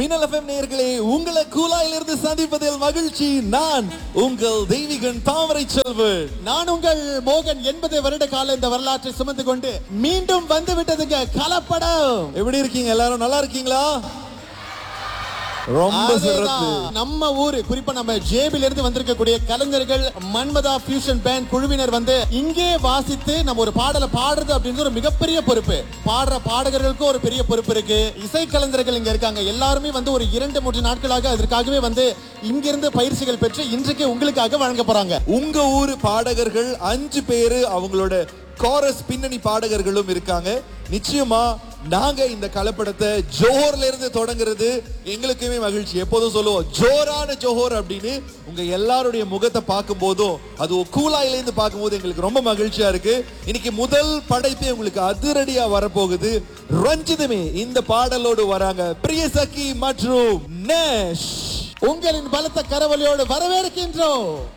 மின்னல் எஃப்எம் நேயர்களே உங்களை கூலாயிலிருந்து சந்திப்பதில் மகிழ்ச்சி நான் உங்கள் தெய்வீகன் தாமரை செல்வன் நான் உங்கள் மோகன் எண்பது வருட கால இந்த வரலாற்றை சுமந்து கொண்டு மீண்டும் வந்து விட்டதுங்க கலப்படம் எப்படி இருக்கீங்க எல்லாரும் நல்லா இருக்கீங்களா ரொம்ப சிறப்பு அதேதான். நம்ம ஊரு குறிப்பா நம்ம ஜேபில இருந்து வந்திருக்கக்கூடிய கலைஞர்கள் மன்மதா ஃபியூஷன் பேண்ட் குழுவினர் வந்து இங்கே வாசித்து நம்ம ஒரு பாடலை பாடுறது அப்படின்றது ஒரு மிகப்பெரிய பொறுப்பு பாடுற பாடகர்களுக்கும் ஒரு பெரிய பொறுப்பு இருக்கு இசை கலைஞர்கள் இங்க இருக்காங்க எல்லாருமே வந்து ஒரு இரண்டு மூன்று நாட்களாக அதற்காகவே வந்து இங்கிருந்து பயிற்சிகள் பெற்று இன்றைக்கு உங்களுக்காக வழங்க போறாங்க உங்க ஊர் பாடகர்கள் அஞ்சு பேரு அவங்களோட காரஸ் பின்னணி பாடகர்களும் இருக்காங்க நிச்சயமா நாங்க இந்த கலப்படத்தை ஜோஹர்ல இருந்து தொடங்குறது எங்களுக்குமே மகிழ்ச்சி எப்போதும் சொல்லுவோம் ஜோரான ஜோஹர் அப்படின்னு உங்க எல்லாருடைய முகத்தை பார்க்கும் போதும் அது கூலாயில இருந்து பார்க்கும்போது எங்களுக்கு ரொம்ப மகிழ்ச்சியா இருக்கு இன்னைக்கு முதல் படைப்பே உங்களுக்கு அதிரடியா வரப்போகுது ரஞ்சிதமே இந்த பாடலோடு வராங்க பிரியசகி மற்றும் நேஷ் உங்களின் பலத்த கரவொலியோடு வரவேற்கின்றோம்